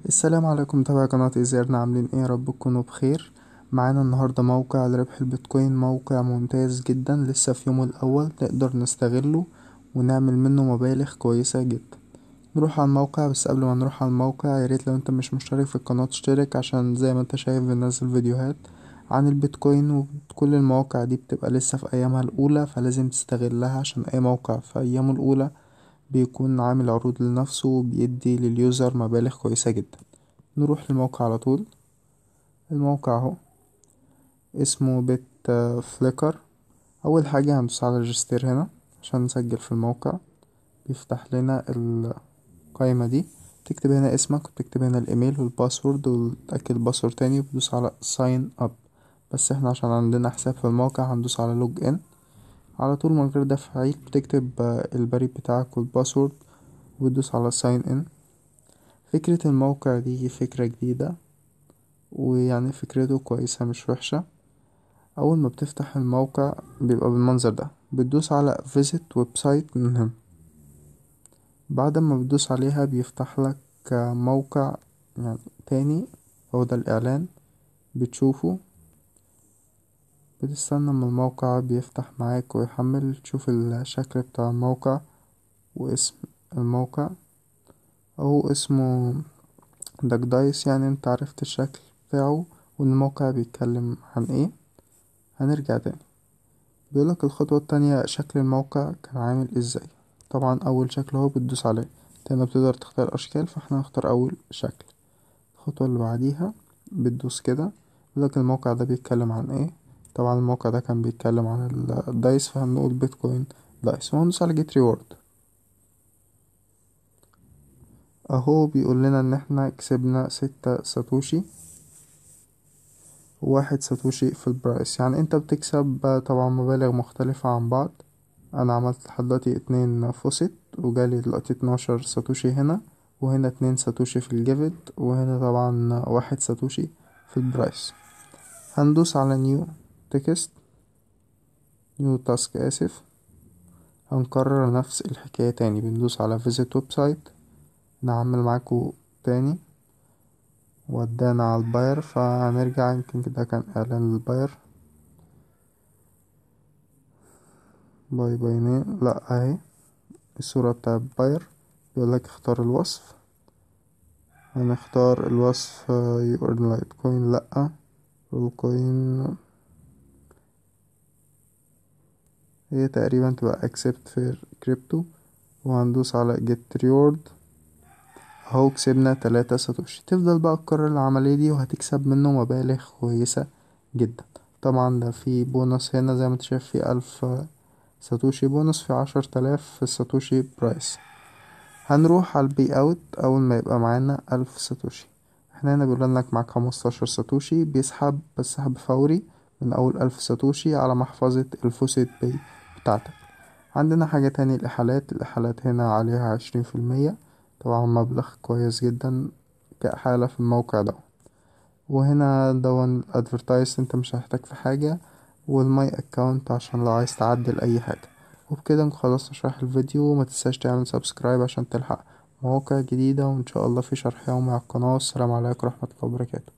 السلام عليكم متابعي قناة إيزيرنا عاملين ايه يا رب تكونوا بخير معانا النهاردة موقع لربح البيتكوين موقع ممتاز جدا لسه في يومه الأول نقدر نستغله ونعمل منه مبالغ كويسة جدا نروح على الموقع بس قبل ما نروح على الموقع ياريت لو انت مش مشترك في القناة تشترك عشان زي ما انت شايف بننزل فيديوهات عن البيتكوين وكل المواقع دي بتبقى لسه في أيامها الأولى فلازم تستغلها عشان أي موقع في أيامه الأولى بيكون عامل عروض لنفسه وبيدي لليوزر مبالغ كويسة جدا نروح للموقع على طول الموقع اهو اسمه بيت فليكر اول حاجة هندوس على ريجستر هنا عشان نسجل في الموقع بيفتح لنا القائمة دي تكتب هنا اسمك وتكتب هنا الايميل والباسورد وتأكد الباسورد تاني وتدوس على ساين اب بس احنا عشان عندنا حساب في الموقع هندوس على لوج ان على طول من غير تفعيل بتكتب البريد بتاعك والباسورد وتدوس على ساين ان فكرة الموقع دي فكرة جديدة ويعني فكرته كويسة مش وحشة أول ما بتفتح الموقع بيبقى بالمنظر ده بتدوس على visit ويب سايت من هنا بعد ما بتدوس عليها بيفتح لك موقع يعني تاني هو ده الإعلان بتشوفه بتستنى اما الموقع بيفتح معاك ويحمل تشوف الشكل بتاع الموقع واسم الموقع اهو اسمه داك دايس يعني انت عرفت الشكل بتاعه والموقع بيتكلم عن ايه هنرجع تاني بيقولك الخطوة التانية شكل الموقع كان عامل ازاي طبعا اول شكل اهو بتدوس عليه تاني بتقدر تختار اشكال فاحنا هنختار اول شكل الخطوة اللي بعديها بتدوس كده بيقولك الموقع ده بيتكلم عن ايه طبعا الموقع ده كان بيتكلم عن الدايس فهنقول بيتكوين دايس وهندوس على جيت ريورد اهو بيقول لنا ان احنا كسبنا ستة ساتوشي واحد ساتوشي في البرايس يعني انت بتكسب طبعا مبالغ مختلفة عن بعض انا عملت لحد دلوقتي اتنين فوسيت وجالي دلوقتي اتناشر ساتوشي هنا وهنا اتنين ساتوشي في الجيفت وهنا طبعا واحد ساتوشي في البرايس هندوس على نيو تكست نيو تاسك اسف هنكرر نفس الحكاية تاني بندوس على فيزيت ويب سايت نعمل معاكو تاني ودانا على الباير فهنرجع يمكن كده كان اعلان للباير باي باي نيم لا اهي الصورة بتاع الباير بيقولك اختار الوصف هنختار الوصف يورن لايت كوين لا الكوين هي تقريبا تبقى accept في كريبتو وهندوس على get reward اهو كسبنا تلاتة ساتوشي تفضل بقى تكرر العملية دي وهتكسب منه مبالغ كويسة جدا طبعا ده في بونص هنا زي ما انت شايف في ألف ساتوشي بونص في عشر تلاف في الساتوشي برايس هنروح على البي اوت اول ما يبقى معانا ألف ساتوشي احنا هنا بيقول انك معاك خمستاشر ساتوشي بيسحب بسحب فوري من اول ألف ساتوشي على محفظة الفوسيت باي بتاعتك عندنا حاجة تاني الإحالات الإحالات هنا عليها عشرين في المية طبعا مبلغ كويس جدا كإحالة في الموقع ده وهنا دون ادفرتايز انت مش هتحتاج في حاجة والماي اكونت عشان لو عايز تعدل اي حاجة وبكده نخلص شرح الفيديو وما تنساش تعمل سبسكرايب عشان تلحق مواقع جديدة وان شاء الله في شرح يومي على القناة والسلام عليكم ورحمة الله وبركاته